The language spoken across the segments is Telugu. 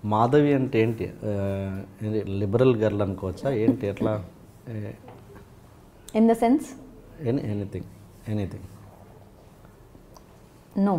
మాధవి అంటే ఏంటి లిబరల్ గర్ల్ అనుకోవచ్చా ఏంటి ఎట్లా in the sense any anything anything no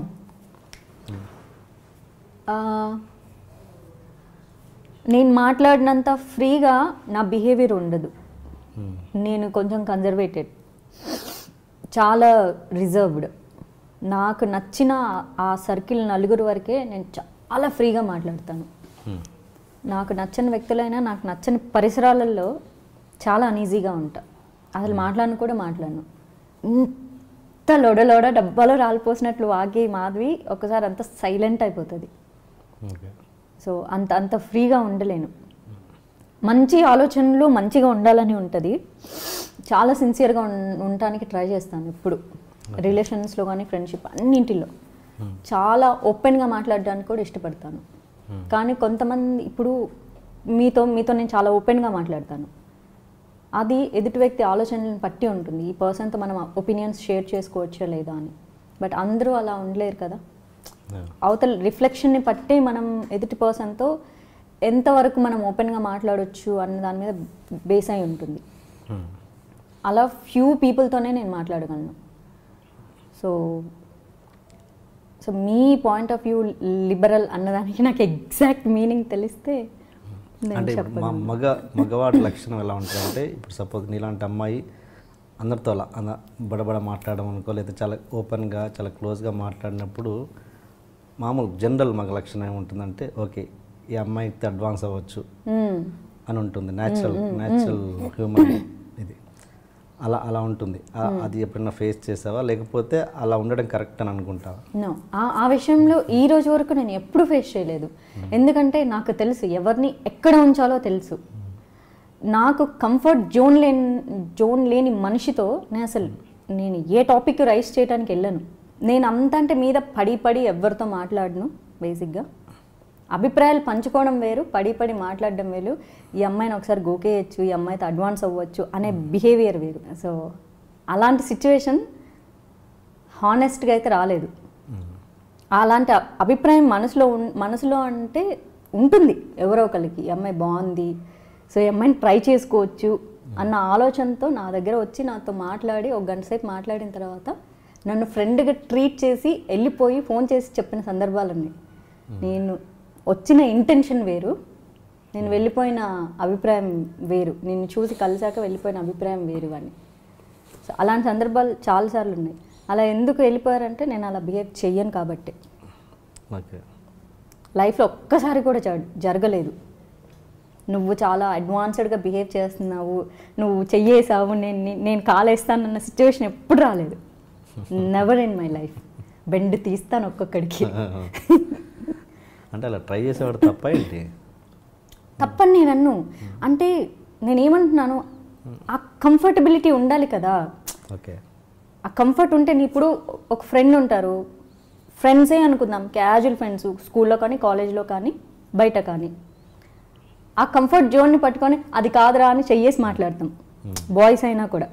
నేను మాట్లాడినంత ఫ్రీగా నా బిహేవియర్ ఉండదు నేను కొంచెం కన్జర్వేటెడ్ చాలా రిజర్వ్డ్ నాకు నచ్చిన ఆ సర్కిల్ నలుగురు వరకే నేను చాలా ఫ్రీగా మాట్లాడతాను నాకు నచ్చని వ్యక్తులైనా నాకు నచ్చని పరిసరాలలో చాలా అనీజీగా ఉంటా అసలు మాట్లాడను కూడా మాట్లాడను ఇంత లొడలోడ డబ్బాలో రాలిపోసినట్లు వాగి మాధవి ఒకసారి అంత సైలెంట్ అయిపోతుంది ఓకే సో అంత అంత ఫ్రీగా ఉండలేను మంచి ఆలోచనలు మంచిగా ఉండాలని ఉంటుంది చాలా సిన్సియర్గా ఉండటానికి ట్రై చేస్తాను ఇప్పుడు రిలేషన్స్లో కానీ ఫ్రెండ్షిప్ అన్నింటిలో చాలా ఓపెన్గా మాట్లాడడానికి కూడా ఇష్టపడతాను కానీ కొంతమంది ఇప్పుడు మీతో మీతో నేను చాలా ఓపెన్గా మాట్లాడతాను అది ఎదుటి వ్యక్తి ఆలోచనలను బట్టి ఉంటుంది ఈ పర్సన్తో మనం ఒపీనియన్స్ షేర్ చేసుకోవచ్చా లేదా అని బట్ అందరూ అలా ఉండలేరు కదా అవతల రిఫ్లెక్షన్ని బట్టి మనం ఎదుటి పర్సన్తో ఎంతవరకు మనం ఓపెన్గా మాట్లాడొచ్చు అన్న దాని మీద బేస్ అయి ఉంటుంది అలా ఫ్యూ పీపుల్తోనే నేను మాట్లాడగలను సో సో మీ పాయింట్ ఆఫ్ వ్యూ లిబరల్ అన్నదానికి నాకు ఎగ్జాక్ట్ మీనింగ్ తెలిస్తే నేను అంటే ఇప్పుడు మా చెప్పగలను మగ మగవాడి లక్షణం ఎలా ఉంటుందంటే ఇప్పుడు సపోజ్ నీలాంటి అమ్మాయి అందరితో అలా అలా బడబడ మాట్లాడడం అనుకో లేదా చాలా ఓపెన్గా చాలా క్లోజ్గా మాట్లాడినప్పుడు మామూలు జనరల్ మగ లక్షణం ఏముంటుందంటే ఓకే ఈ అమ్మాయికి అడ్వాన్స్ అవ్వచ్చు మ్మ్. అని ఉంటుంది న్యాచురల్ న్యాచురల్ హ్యూమన్ ఇది అలా అలా ఉంటుంది ఆ- అది ఎప్పుడైనా ఫేస్ చేసావా లేకపోతే అలా ఉండడం కరెక్ట్ అని అనుకుంటావా నో ఆ ఆ విషయంలో ఈ రోజు వరకు నేను ఎప్పుడు ఫేస్ చేయలేదు ఎందుకంటే నాకు తెలుసు ఎవరిని ఎక్కడ ఉంచాలో తెలుసు నాకు కంఫర్ట్ జోన్ లేని జోన్ లేని మనిషితో నేను అసలు నేను ఏ టాపిక్ రైస్ చేయడానికి వెళ్ళను నేను అంత అంటే మీద పడి పడి ఎవరితో మాట్లాడను బేసిక్గా అభిప్రాయాలు పంచుకోవడం వేరు పడి పడి మాట్లాడడం వేరు ఈ అమ్మాయిని ఒకసారి గోకేయచ్చు ఈ అమ్మాయితో అడ్వాన్స్ అవ్వచ్చు అనే బిహేవియర్ వేరు సో అలాంటి సిచ్యువేషన్ హానెస్ట్గా అయితే రాలేదు అలాంటి అ- అభిప్రాయం మనసులో ఉన్- మనసులో అంటే ఉంటుంది ఎవరో ఒకరికి ఈ అమ్మాయి బాగుంది సో ఈ అమ్మాయిని ట్రై చేసుకోవచ్చు అన్న ఆలోచనతో నా దగ్గర వచ్చి నాతో మాట్లాడి ఒక గంట సేపు మాట్లాడిన తర్వాత నన్ను ఫ్రెండ్గా ట్రీట్ చేసి వెళ్ళిపోయి ఫోన్ చేసి చెప్పిన సందర్భాలు ఉన్నాయి నేను వచ్చిన ఇంటెన్షన్ వేరు నేను వెళ్ళిపోయిన అభిప్రాయం వేరు నిన్ను చూసి కలిసాక వెళ్ళిపోయిన అభిప్రాయం వేరు అని సో అలాంటి సందర్భాలు చాలాసార్లు ఉన్నాయి అలా ఎందుకు వెళ్ళిపోయారంటే నేను అలా బిహేవ్ చెయ్యను కాబట్టి ఓకే లైఫ్లో ఒక్కసారి కూడా జ- జరగలేదు నువ్వు చాలా అడ్వాన్స్డ్గా బిహేవ్ చేస్తున్నావు నువ్వు చెయ్యేసావు నేను నే- నేను కాలేస్తానన్న సిచ్యువేషన్ ఎప్పుడు రాలేదు never in my life bend తీస్తాను ఒక్కొక్కడికి అంటే అలా ట్రై చేసేవాడు తప్ప ఏంటి తప్పని నేను అన్ను అంటే నేనేమంటున్నాను ఆ కంఫర్టబిలిటీ ఉండాలి కదా ఓకే ఆ కంఫర్ట్ ఉంటే నీ ఇప్పుడు ఒక ఫ్రెండ్ ఉంటారు ఫ్రెండ్సే అనుకుందాం క్యాజువల్ ఫ్రెండ్స్ స్కూల్లో కానీ కాలేజ్లో కానీ బయట కానీ ఆ కంఫర్ట్ జోన్ని పట్టుకొని అది కాదురా అని చెయ్యేసి మాట్లాడతాం బాయ్స్ అయినా కూడా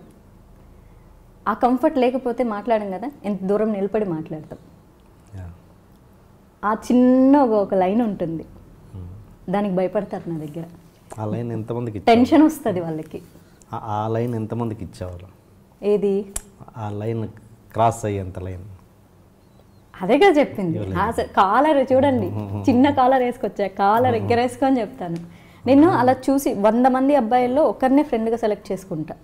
ఆ కంఫర్ట్ లేకపోతే మాట్లాడం కదా ఎంత దూరం నిలబడి మాట్లాడతాం యా ఆ చిన్న ఒక- ఒక లైన్ ఉంటుంది దానికి భయపడతారు నా దగ్గర ఆ లైన్ ఎంతమందికి ఇచ్చావు టెన్షన్ వస్తుంది వాళ్ళకి ఆ- ఆ లైన్ ఎంతమందికి ఇచ్చేవారు ఏది ఆ లైన్ క్రాస్ అయ్యేంత లైన్ అదేగా చెప్పింది కాలర్ చూడండి చిన్న కాలర్ వేసుకొచ్చా కాలర్ ఎగ్గరేసుకొని చెప్తాను నేను అలా చూసి వంద మంది అబ్బాయిల్లో ఒకరినే ఫ్రెండ్గా సెలెక్ట్ చేసుకుంటా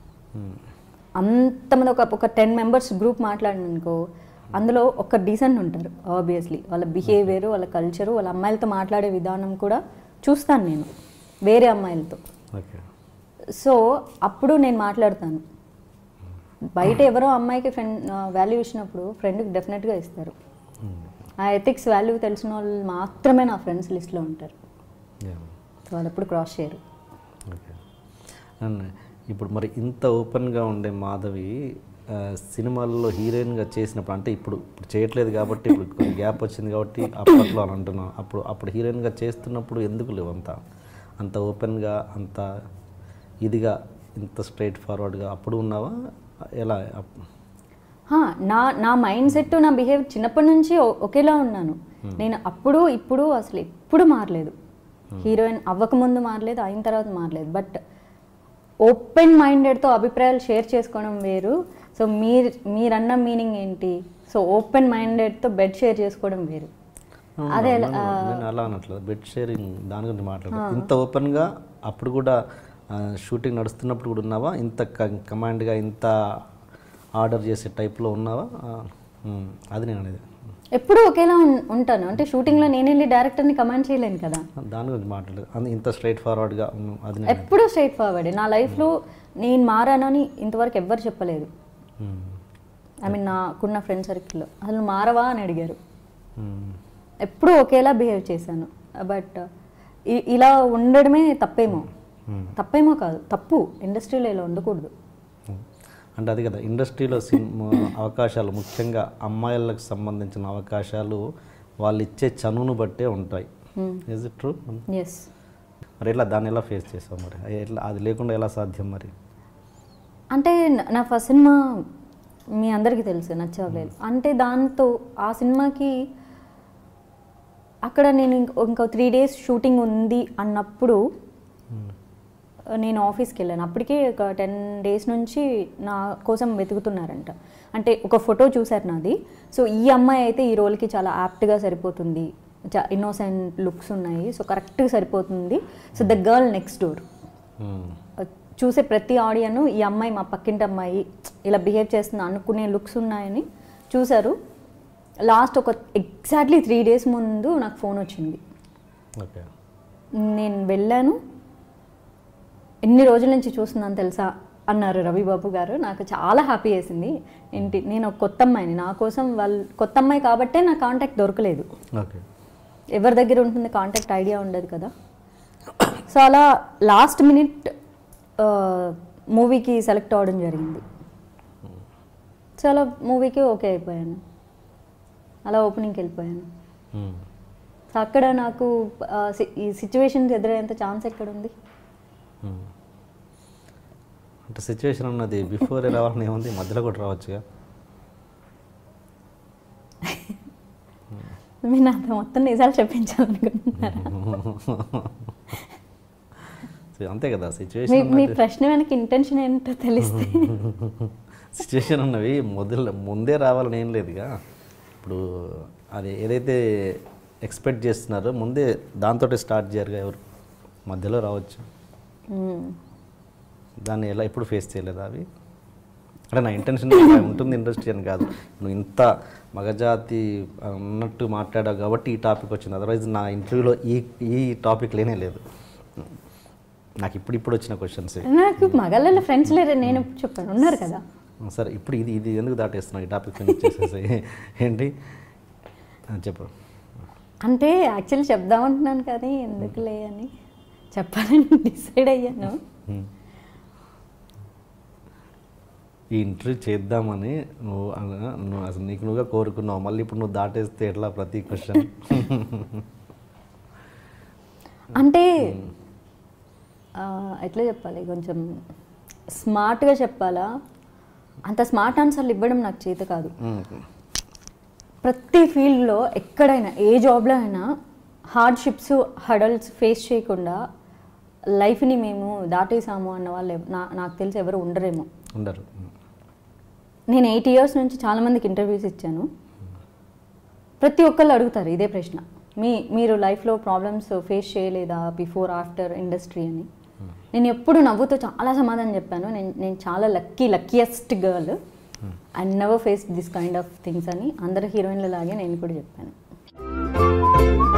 అంతమంది ఒక ఒక టెన్ మెంబర్స్ గ్రూప్ మాట్లాడిననుకో అందులో ఒక డీసెంట్ ఉంటారు ఆబ్వియస్లీ వాళ్ళ బిహేవియర్ వాళ్ళ కల్చరు వాళ్ళ అమ్మాయిలతో మాట్లాడే విధానం కూడా చూస్తాను నేను వేరే అమ్మాయిలతో ఓకే సో అప్పుడు నేను మాట్లాడతాను బయట ఎవరో అమ్మాయికి ఫ్రెండ్ వాల్యూ ఇచ్చినప్పుడు ఫ్రెండ్కి డెఫినెట్గా ఇస్తారు ఆ ఎథిక్స్ వాల్యూ తెలిసిన వాళ్ళు మాత్రమే నా ఫ్రెండ్స్ లిస్ట్లో ఉంటారు యా సో వాళ్ళు ఎప్పుడు క్రాస్ చేయరు ఓకే అండ్ ఇప్పుడు మరి ఇంత ఓపెన్గా ఉండే మాధవి ఆ, సినిమాల్లో హీరోయిన్గా చేసినప్పుడు అంటే ఇప్పుడు ఇప్పుడు చేయట్లేదు కాబట్టి ఇప్పుడు కొంచెం గ్యాప్ వచ్చింది కాబట్టి అప్పట్లో అని అంటున్నాను అప్పుడు అప్పుడు హీరోయిన్గా చేస్తున్నప్పుడు ఎందుకు లేవు అంత అంత ఓపెన్గా అంత ఇదిగా ఇంత స్ట్రైట్ ఫార్వర్డ్గా అప్పుడు ఉన్నావా ఎలా అప్- హా, నా నా మైండ్ సెట్ నా బిహేవ్ చిన్నప్పటి నుంచి ఒ- ఒకేలా ఉన్నాను నేను అప్పుడు ఇప్పుడు అసలు ఎప్పుడు మారలేదు హీరోయిన్ అవ్వకముందు మారలేదు అయిన తర్వాత మారలేదు బట్ ఓపెన్ మైండెడ్తో అభిప్రాయాలు షేర్ చేసుకోవడం వేరు సో మీరు మీరన్న మీనింగ్ ఏంటి సో ఓపెన్ మైండెడ్తో బెడ్ షేర్ చేసుకోవడం వేరు అదే నేను నేను అలా అనట్లేదు బెడ్ షేరింగ్ దాని గురించి మాట్లాడదు ఇంత ఓపెన్గా అప్పుడు కూడా షూటింగ్ నడుస్తున్నప్పుడు కూడా ఉన్నావా ఇంత కమాండ్గా ఇంత ఆర్డర్ చేసే టైప్లో ఉన్నావా ఆ, ఉమ్, అది నేను అనేది ఎప్పుడూ ఒకేలా ఉం- ఉంటాను అంటే షూటింగ్లో నేను వెళ్ళి డైరెక్టర్ని కమాండ్ చేయలేను కదా దాని గురించి మాట్లాడలేదు అది ఇంత స్ట్రైట్ ఫార్వర్డ్గా అది నేను ఎప్పుడూ స్ట్రైట్ ఫార్వర్డ్ నా లైఫ్లో నేను మారానని ఇంతవరకు ఎవ్వరు చెప్పలేదు ఉమ్, ఐ మీన్ నాకున్న ఫ్రెండ్ సర్కిల్లో అసలు మారవా అని అడిగారు ఉమ్, ఎప్పుడూ ఒకేలా బిహేవ్ చేశాను బట్ ఇలా ఉండడమే తప్పేమో ఉమ్. తప్పేమో కాదు తప్పు ఇండస్ట్రీలో ఇలా ఉండకూడదు ఉమ్. అంటే అది కదా ఇండస్ట్రీలో సినిమా అవకాశాలు ముఖ్యంగా అమ్మాయిలకు సంబంధించిన అవకాశాలు వాళ్ళు ఇచ్చే చనువును బట్టే ఉంటాయి ఇస్ ఇట్ ట్రూ ఎస్ మరి ఎట్లా దాన్ని ఎలా ఫేస్ చేసావు మరి అది ఎట్లా అది లేకుండా ఎలా సాధ్యం మరి అంటే న- నా ఫస్ట్ సినిమా మీ అందరికీ తెలుసు నచ్చవలేదు అంటే దాంతో ఆ సినిమాకి అక్కడ నేను ఇంకో ఇంకో త్రీ డేస్ షూటింగ్ ఉంది అన్నప్పుడు నేను ఆఫీస్కి వెళ్ళాను అప్పటికే ఒక టెన్ డేస్ నుంచి నా కోసం వెతుకుతున్నారంట అంటే ఒక ఫోటో చూశారు నాది సో ఈ అమ్మాయి అయితే ఈ రోల్కి చాలా యాప్ట్గా సరిపోతుంది చా ఇన్నోసెంట్ లుక్స్ ఉన్నాయి సో కరెక్ట్గా సరిపోతుంది so the girl next door um, చూసే ప్రతి ఆడియన్ ఈ అమ్మాయి మా పక్కింటి అమ్మాయి ఇలా బిహేవ్ చేస్తుంది అనుకునే లుక్స్ ఉన్నాయని చూశారు లాస్ట్ ఒక ఎగ్జాక్ట్లీ త్రీ డేస్ ముందు నాకు ఫోన్ వచ్చింది ఓకే నేను వెళ్ళాను ఎన్ని రోజుల నుంచి చూస్తున్నాను తెలుసా అన్నారు రవిబాబు గారు నాకు చాలా హ్యాపీ వేసింది ఏంటి నేను ఒక కొత్త అమ్మాయిని నా కోసం వాళ్ళు కొత్త అమ్మాయి కాబట్టే నా కాంటాక్ట్ దొరకలేదు ఓకే ఎవరి దగ్గర ఉంటుంది కాంటాక్ట్ ఐడియా ఉండదు కదా సో అలా లాస్ట్ మినిట్ మూవీకి సెలెక్ట్ అవ్వడం జరిగింది సో అలా మూవీకి ఓకే అయిపోయాను అలా ఓపెనింగ్కి వెళ్ళిపోయాను ఉమ్, సో అక్కడ నాకు ఆ, సి- ఈ సిచ్యువేషన్స్ ఎదురయ్యేంత ఛాన్స్ ఎక్కడ ఉంది ఉమ్. అంటే సిచ్యువేషన్ ఉన్నది బిఫోర్ రావాలని ఏముంది మధ్యలో కూడా రావచ్చుగా మీరు నాతో మొత్తం నిజాలు చెప్పించాలనుకుంటున్నారా సో అంతే కదా మీ సిచ్యువేషన్ మీ ప్రశ్న వెనక ఇంటెన్షన్ ఏంటో తెలిస్తే సిచ్యువేషన్ ఉన్నవి మొదలు ముందే రావాలని ఏం లేదుగా ఇప్పుడు అది ఏదైతే ఎక్స్పెక్ట్ చేస్తున్నారో ముందే దాంతో స్టార్ట్ చేయరుగా ఎవరు మధ్యలో రావచ్చు మ్మ్. దాన్ని ఎలా ఎప్పుడు ఫేస్ చేయలేదా అవి అంటే నా ఇంటెన్షన్ ఉంటుంది ఇండస్ట్రీ అని కాదు నువ్వు ఇంత మగజాతి అన్నట్టు మాట్లాడావు కాబట్టి ఈ టాపిక్ వచ్చింది అదర్వైజ్ నా ఇంటర్వ్యూలో ఈ ఈ టాపిక్ లేనే లేదు నాకు ఇప్పుడు ఇప్పుడు వచ్చిన క్వశ్చన్స్ నాకు మగళ్ళలో ఫ్రెండ్స్ లేరు నేను ఎప్పుడు చెప్పాను ఉన్నారు కదా సరే ఇప్పుడు ఇది ఇది ఎందుకు దాటేస్తున్నావు ఈ టాపిక్ ఫినిష్ చేసేసి ఏంటి ఆ, చెప్పు అంటే యాక్చువల్లీ చెప్దాం అంటున్నాను కానీ ఎందుకులే అని చెప్పాలని డిసైడ్ అయ్యాను హ్మ్. ఈ ఇంటర్వ్యూ చేద్దామని నువ్వు అన- నువ్వు అసలు నీకు నువ్వుగా కోరుకున్నావు మళ్ళీ ఇప్పుడు నువ్వు దాటేస్తే ఎట్లా ప్రతి క్వశ్చన్ అంటే ఆ, ఎట్లా చెప్పాలి కొంచెం స్మార్ట్గా చెప్పాలా అంత స్మార్ట్ ఆన్సర్లు ఇవ్వడం నాకు చేత కాదు ప్రతి ఫీల్డ్లో ఎక్కడైనా ఏ జాబ్లో అయినా హార్డ్షిప్స్ హడల్స్ ఫేస్ చేయకుండా లైఫ్ని మేము దాటేసాము అన్న వాళ్ళు ఎవ- నా నాకు తెలిసి ఎవరు ఉండరేమో ఉండరు నేను ఎయిట్ ఇయర్స్ నుంచి చాలామందికి ఇంటర్వ్యూస్ ఇచ్చాను ప్రతి ఒక్కళ్ళు అడుగుతారు ఇదే ప్రశ్న మీ మీరు లైఫ్లో ప్రాబ్లమ్స్ ఫేస్ చేయలేదా బిఫోర్ ఆఫ్టర్ ఇండస్ట్రీ అని నేను ఎప్పుడు నవ్వుతూ చాలా సమాధానం చెప్పాను నేను నేను చాలా lucky luckiest girl I never face this kind of things అని అందరు హీరోయిన్ల లాగే నేను కూడా చెప్పాను